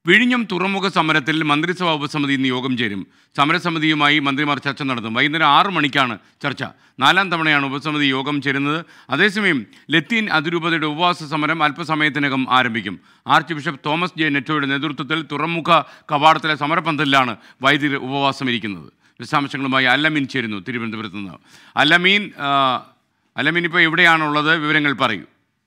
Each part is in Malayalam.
വിഴിഞ്ഞം തുറമുഖ സമരത്തിൽ മന്ത്രിസഭാ ഉപസമിതി ഇന്ന് യോഗം ചേരും സമരസമിതിയുമായി മന്ത്രിമാർ ചർച്ച നടത്തും വൈകുന്നേരം ആറ് മണിക്കാണ് ചർച്ച നാലാം തവണയാണ് ഉപസമിതി യോഗം ചേരുന്നത് അതേസമയം ലത്തീൻ അതിരൂപതയുടെ ഉപവാസ സമരം അല്പസമയത്തിനകം ആരംഭിക്കും ആർച്ച് ബിഷപ്പ് തോമസ് ജെ നെറ്റോയുടെ നേതൃത്വത്തിൽ തുറമുഖ കവാടത്തിലെ സമരപന്തലിലാണ് വൈദ്യുതി ഉപവാസം ഇരിക്കുന്നത് വിശദാംശങ്ങളുമായി അല്ലമീൻ ചേരുന്നു തിരുവനന്തപുരത്ത് നിന്ന് അല്ലമീൻ ആ, അല്ലമീൻ ഇപ്പോൾ എവിടെയാണുള്ളത് വിവരങ്ങൾ പറയൂ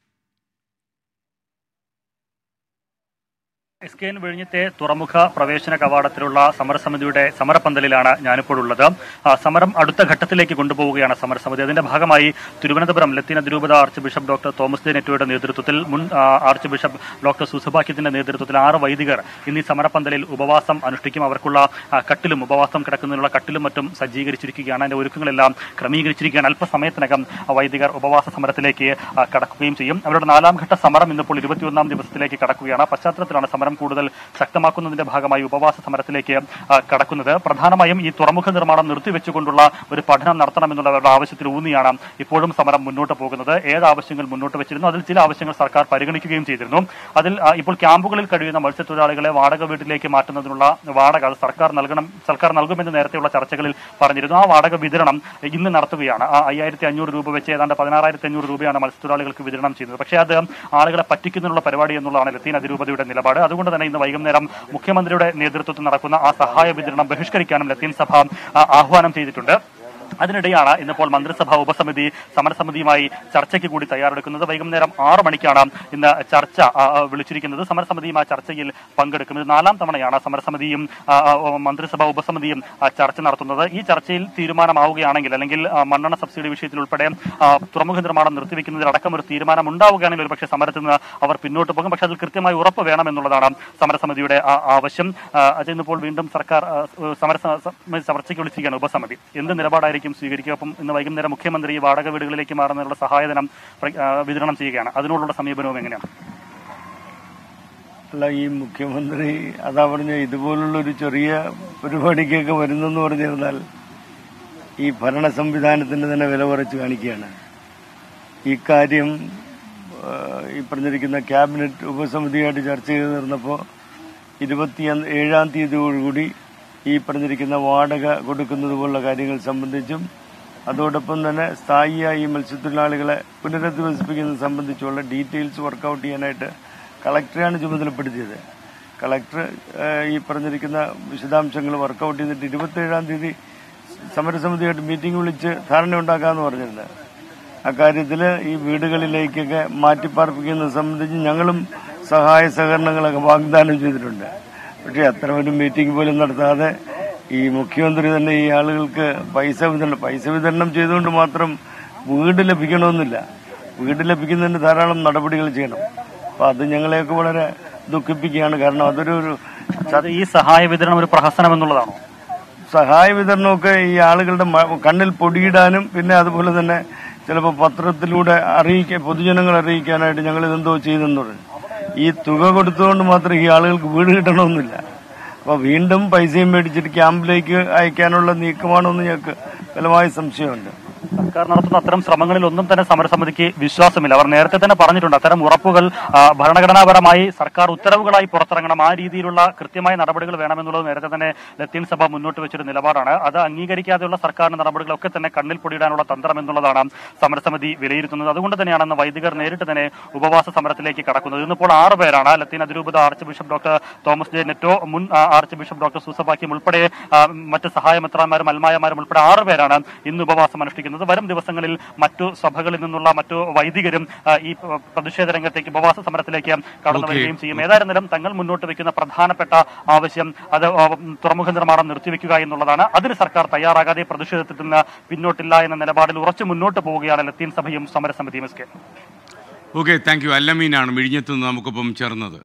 എസ് കെ എൻ വിഴിഞ്ഞത്തെ തുറമുഖ പ്രവേശന കവാടത്തിലുള്ള സമരസമിതിയുടെ സമരപന്തലിലാണ് ഞാനിപ്പോൾ ഉള്ളത് ആ, സമരം അടുത്ത ഘട്ടത്തിലേക്ക് കൊണ്ടുപോവുകയാണ് സമരസമിതി അതിന്റെ ഭാഗമായി തിരുവനന്തപുരം ലത്തീൻ അതിരൂപത archbishop doctor Thomas J നെറ്റോയുടെ നേതൃത്വത്തിൽ മുൻ ആ, ആർച്ച് ബിഷപ്പ് ഡോക്ടർ സുസഭാക്യത്തിന്റെ നേതൃത്വത്തിൽ ആറ് വൈദികർ ഇന്ന് ഈ സമരപന്തലിൽ ഉപവാസം അനുഷ്ഠിക്കും അവർക്കുള്ള ആ, കട്ടിലും ഉപവാസം കിടക്കുന്നതിനുള്ള കട്ടിലും മറ്റും സജ്ജീകരിച്ചിരിക്കുകയാണ് അതിന്റെ ഒരുക്കങ്ങളെല്ലാം ക്രമീകരിച്ചിരിക്കുകയാണ് അല്പസമയത്തിനകം ആ വൈദികർ ഉപവാസ സമരത്തിലേക്ക് ആ, കടക്കുകയും ചെയ്യും അവരുടെ നാലാം ഘട്ട സമരം ഇന്നിപ്പോൾ ഇരുപത്തിയൊന്നാം ദിവസത്തിലേക്ക് കടക്കുകയാണ് പശ്ചാത്തലത്തിലാണ് സമരം കൂടുതൽ ശക്തമാക്കുന്നതിന്റെ ഭാഗമായി ഉപവാസ സമരത്തിലേക്ക് ആ, കടക്കുന്നത് പ്രധാനമായും ഈ തുറമുഖ നിർമ്മാണം നിർത്തിവെച്ചുകൊണ്ടുള്ള ഒരു പഠനം നടത്തണമെന്നുള്ള അവരുടെ ആവശ്യത്തിൽ ഊന്നിയാണ് ഇപ്പോഴും സമരം മുന്നോട്ട് പോകുന്നത് ഏത് ആവശ്യങ്ങൾ മുന്നോട്ട് വെച്ചിരുന്നു അതിൽ ചില ആവശ്യങ്ങൾ സർക്കാർ പരിഗണിക്കുകയും ചെയ്തിരുന്നു അതിൽ ആ, ഇപ്പോൾ ക്യാമ്പുകളിൽ കഴിയുന്ന മത്സ്യത്തൊഴിലാളികളെ വാടക വീട്ടിലേക്ക് മാറ്റുന്നതിനുള്ള വാടക അത് സർക്കാർ നൽകണം സർക്കാർ നൽകുമെന്ന് നേരത്തെയുള്ള ചർച്ചകളിൽ പറഞ്ഞിരുന്നു ആ വാടക വിതരണം ഇന്ന് നടത്തുകയാണ് ആ അയ്യായിരത്തി അഞ്ഞൂറ് രൂപ വെച്ച് ഏതാണ്ട് പതിനാറായിരത്തി അഞ്ഞൂറ് രൂപയാണ് മത്സ്യത്തൊഴിലാളികൾക്ക് വിതരണം ചെയ്യുന്നത് പക്ഷേ അത് ആളുകളെ പറ്റിക്കുന്നതിനുള്ള പരിപാടി എന്നുള്ളതാണ് ലത്തീൻ അതിരൂപതയുടെ നിലപാട് അതുകൊണ്ട് തന്നെ ഇന്ന് വൈകുന്നേരം മുഖ്യമന്ത്രിയുടെ നേതൃത്വത്തിൽ നടക്കുന്ന ആ സഹായ വിതരണം ബഹിഷ്കരിക്കാനും ലത്തീൻ സഭ ആ, ആഹ്വാനം ചെയ്തിട്ടുണ്ട് അതിനിടെയാണ് ഇന്നിപ്പോൾ മന്ത്രിസഭാ ഉപസമിതി സമരസമിതിയുമായി ചർച്ചയ്ക്ക് കൂടി തയ്യാറെടുക്കുന്നത് വൈകുന്നേരം ആറ് മണിക്കാണ് ഇന്ന് ചർച്ച ആ, ആ, വിളിച്ചിരിക്കുന്നത് സമരസമിതിയും ആ ചർച്ചയിൽ പങ്കെടുക്കും ഇത് നാലാം തവണയാണ് സമരസമിതിയും ആ, ആ, ഓ, മന്ത്രിസഭാ ഉപസമിതിയും ആ, ചർച്ച നടത്തുന്നത് ഈ ചർച്ചയിൽ തീരുമാനമാവുകയാണെങ്കിൽ അല്ലെങ്കിൽ ആ, മണ്ണെണ്ണ സബ്സിഡി വിഷയത്തിൽ ഉൾപ്പെടെ ആ, തുറമുഖ നിർമ്മാണം നിർത്തിവെക്കുന്നതിലടക്കം ഒരു തീരുമാനം ഉണ്ടാവുകയാണെങ്കിൽ ഒരു പക്ഷേ സമരത്തിൽ നിന്ന് അവർ പിന്നോട്ട് പോകും പക്ഷേ അതിൽ കൃത്യമായി ഉറപ്പ് വേണമെന്നുള്ളതാണ് സമരസമിതിയുടെ ആ ആവശ്യം ആ, അത് ഇന്നിപ്പോൾ വീണ്ടും സർക്കാർ ആ, സമര ചർച്ചയ്ക്ക് വിളിച്ചിരിക്കുകയാണ് ഉപസമിതി എന്ത് നിലപാടായിരിക്കും സ്വീകരിക്കുക അപ്പം ഇന്ന് വൈകുന്നേരം മുഖ്യമന്ത്രി വാടക വീടുകളിലേക്ക് മാറുന്നതിനുള്ള സഹായധനം പ്ര- ആ, വിതരണം ചെയ്യുകയാണ് അതിനോടുള്ള സമീപനവും എങ്ങനെയാണ് അല്ല ഈ മുഖ്യമന്ത്രി അതാ പറഞ്ഞ ഇതുപോലുള്ള ഒരു ചെറിയ പരിപാടിക്കൊക്കെ വരുന്നെന്ന് പറഞ്ഞിരുന്നാൽ ഈ ഭരണ സംവിധാനത്തിന് തന്നെ വില കുറച്ച് കാണിക്കുകയാണ് ഈ കാര്യം ആ, ഈ പറഞ്ഞിരിക്കുന്ന ക്യാബിനറ്റ് ഉപസമിതിയായിട്ട് ചർച്ച ചെയ്ത് തീർന്നപ്പോൾ ഇരുപത്തി ഏഴാം തീയതിയോടുകൂടി ഈ പറഞ്ഞിരിക്കുന്ന വാടക കൊടുക്കുന്നത് പോലുള്ള കാര്യങ്ങൾ സംബന്ധിച്ചും അതോടൊപ്പം തന്നെ സ്ഥായിയായി ഈ മത്സ്യത്തൊഴിലാളികളെ പുനരധിവസിപ്പിക്കുന്നത് സംബന്ധിച്ചുള്ള ഡീറ്റെയിൽസ് വർക്കൗട്ട് ചെയ്യാനായിട്ട് കളക്ടറെയാണ് ചുമതലപ്പെടുത്തിയത് കളക്ടർ ആ, ഈ പറഞ്ഞിരിക്കുന്ന വിശദാംശങ്ങൾ വർക്കൗട്ട് ചെയ്തിട്ട് ഇരുപത്തേഴാം തീയതി സമരസമിതിയായിട്ട് മീറ്റിംഗ് വിളിച്ച് ധാരണ ഉണ്ടാക്കാമെന്ന് പറഞ്ഞിരുന്നത് അക്കാര്യത്തിൽ ഈ വീടുകളിലേക്കൊക്കെ മാറ്റിപ്പാർപ്പിക്കുന്നത് സംബന്ധിച്ച് ഞങ്ങളും സഹായ സഹകരണങ്ങളൊക്കെ വാഗ്ദാനം ചെയ്തിട്ടുണ്ട് പക്ഷേ അത്തരം ഒരു മീറ്റിംഗ് പോലും നടത്താതെ ഈ മുഖ്യമന്ത്രി തന്നെ ഈ ആളുകൾക്ക് പൈസ വിതരണം പൈസ വിതരണം ചെയ്തുകൊണ്ട് മാത്രം വീട് ലഭിക്കണമെന്നില്ല വീട് ലഭിക്കുന്നതിന് ധാരാളം നടപടികൾ ചെയ്യണം അപ്പൊ അത് ഞങ്ങളെയൊക്കെ വളരെ ദുഃഖിപ്പിക്കുകയാണ് കാരണം അതൊരു ഒരു അത് ഈ സഹായ വിതരണം ഒരു പ്രഹസനം എന്നുള്ളതാണോ സഹായ വിതരണമൊക്കെ ഈ ആളുകളുടെ മ- കണ്ണിൽ പൊടിയിടാനും പിന്നെ അതുപോലെ തന്നെ ചിലപ്പോൾ പത്രത്തിലൂടെ അറിയിക്കാൻ പൊതുജനങ്ങൾ അറിയിക്കാനായിട്ട് ഞങ്ങൾ ഇതെന്തോ ചെയ്തെന്ന് പറഞ്ഞു ഈ തുക കൊടുത്തുകൊണ്ട് മാത്രം ഈ ആളുകൾക്ക് വീട് കിട്ടണമെന്നില്ല അപ്പൊ വീണ്ടും പൈസയും മേടിച്ചിട്ട് ക്യാമ്പിലേക്ക് അയക്കാനുള്ള നീക്കമാണോ എന്ന് ഞങ്ങൾക്ക് ബലമായ സംശയമുണ്ട് സർക്കാർ നടത്തുന്ന അത്തരം ശ്രമങ്ങളിൽ ഒന്നും തന്നെ സമരസമിതിക്ക് വിശ്വാസമില്ല അവർ നേരത്തെ തന്നെ പറഞ്ഞിട്ടുണ്ട് അത്തരം ഉറപ്പുകൾ ആ, ഭരണഘടനാപരമായി സർക്കാർ ഉത്തരവുകളായി പുറത്തിറങ്ങണം ആ രീതിയിലുള്ള കൃത്യമായ നടപടികൾ വേണമെന്നുള്ളത് നേരത്തെ തന്നെ ലത്തീൻ സഭ മുന്നോട്ട് വെച്ചൊരു നിലപാടാണ് അത് അംഗീകരിക്കാതെയുള്ള സർക്കാരിന്റെ നടപടികളൊക്കെ തന്നെ കണ്ണിൽ പൊടിയിടാനുള്ള തന്ത്രം എന്നുള്ളതാണ് സമരസമിതി വിലയിരുത്തുന്നത് അതുകൊണ്ട് തന്നെയാണ് അന്ന് വൈദികർ നേരിട്ട് തന്നെ ഉപവാസ സമരത്തിലേക്ക് കടക്കുന്നത് ഇന്നിപ്പോൾ ആറ് പേരാണ് ലത്തീൻ അതിരൂപത archbishop doctor Thomas J Netto മുൻ ആ, ആർച്ച് ബിഷപ്പ് ഡോക്ടർ സൂസബാക്കിയും ഉൾപ്പെടെ ആ, മറ്റ് സഹായമെത്രാന്മാരും അൽമായമാരും ഉൾപ്പെടെ ആറ് പേരാണ് ഇന്ന് ഉപവാസം അനുഷ്ഠിക്കുന്നത് വരും ദിവസങ്ങളിൽ മറ്റു സഭകളിൽ നിന്നുള്ള മറ്റു വൈദികരും ആ, ഈ പ- പ്രതിഷേധ രംഗത്തേക്ക് ഉപവാസ സമരത്തിലേക്ക് കടന്നു Okay. വരികയും ചെയ്യും ഏതായിരുന്നാലും തങ്ങൾ മുന്നോട്ട് വെക്കുന്ന പ്രധാനപ്പെട്ട ആവശ്യം അത് ആ, തുറമുഖ നിർമ്മാണം നിർത്തിവെക്കുക എന്നുള്ളതാണ് അതിന് സർക്കാർ തയ്യാറാകാതെ പ്രതിഷേധത്തിൽ നിന്ന് പിന്നോട്ടില്ല എന്ന നിലപാടിൽ ഉറച്ചു മുന്നോട്ട് പോവുകയാണ് ലത്തീൻ സഭയും സമരസമിതിയും S K okay thank you അല്ലമീനാണ് വിഴിഞ്ഞത്ത് നിന്ന് നമുക്കൊപ്പം ചേർന്നത്